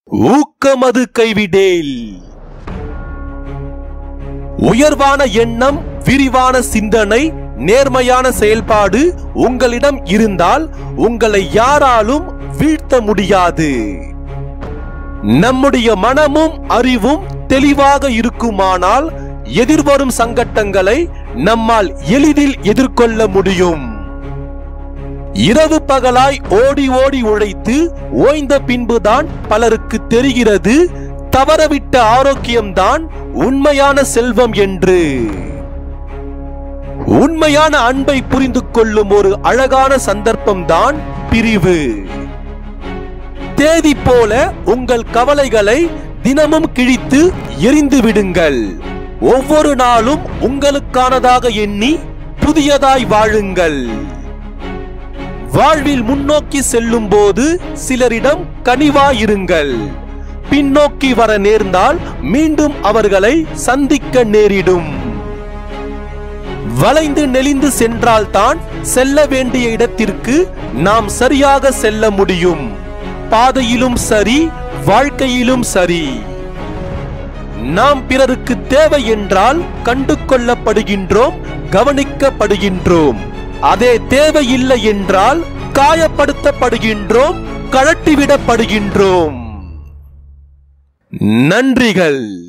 ஊக்கமது கைவிடேல் உயர்வான எண்ணம் விரிவான சிந்தனை நேர்மையான செயல்பாடு உங்களிடம் இருந்தால் உங்களை யாராலும் வீழ்த்த முடியாது நம்முடைய மனமும் அறிவும் தெளிவாக இருக்குமானால் எதிர்வரும் சங்கட்டங்களை நம்மால் எளிதில் எதிர்கொள்ள முடியும் இரவு பகலாய் ஓடி ஓடி உழைத்து ஓய்ந்த பின்புதான் பலருக்கு தெரிகிறது தவறவிட்ட ஆரோக்கியம்தான் உண்மையான செல்வம் என்று உண்மையான அன்பை புரிந்து கொள்ளும் ஒரு அழகான சந்தர்ப்பம்தான் பிரிவு தேதி போல உங்கள் கவலைகளை தினமும் கிழித்து எரிந்து விடுங்கள் ஒவ்வொரு நாளும் உங்களுக்கானதாக எண்ணி புதியதாய் வாழுங்கள் வாழ்வில் முன்னோக்கி செல்லும் போது சிலரிடம் கனிவாயிருங்கள் பின்னோக்கி வர நேர்ந்தால் மீண்டும் அவர்களை சந்திக்க நேரிடும் வளைந்து நெளிந்து சென்றால்தான் செல்ல வேண்டிய இடத்திற்கு நாம் சரியாக செல்ல முடியும் பாதையிலும் சரி வாழ்க்கையிலும் சரி நாம் பிறருக்கு தேவை என்றால் கண்டு கொள்ளப்படுகின்றோம் கவனிக்கப்படுகின்றோம் அதே தேவையில்லை என்றால் காயப்படுத்தப்படுகின்றோம் கழட்டிவிடப்படுகின்றோம் நன்றிகள்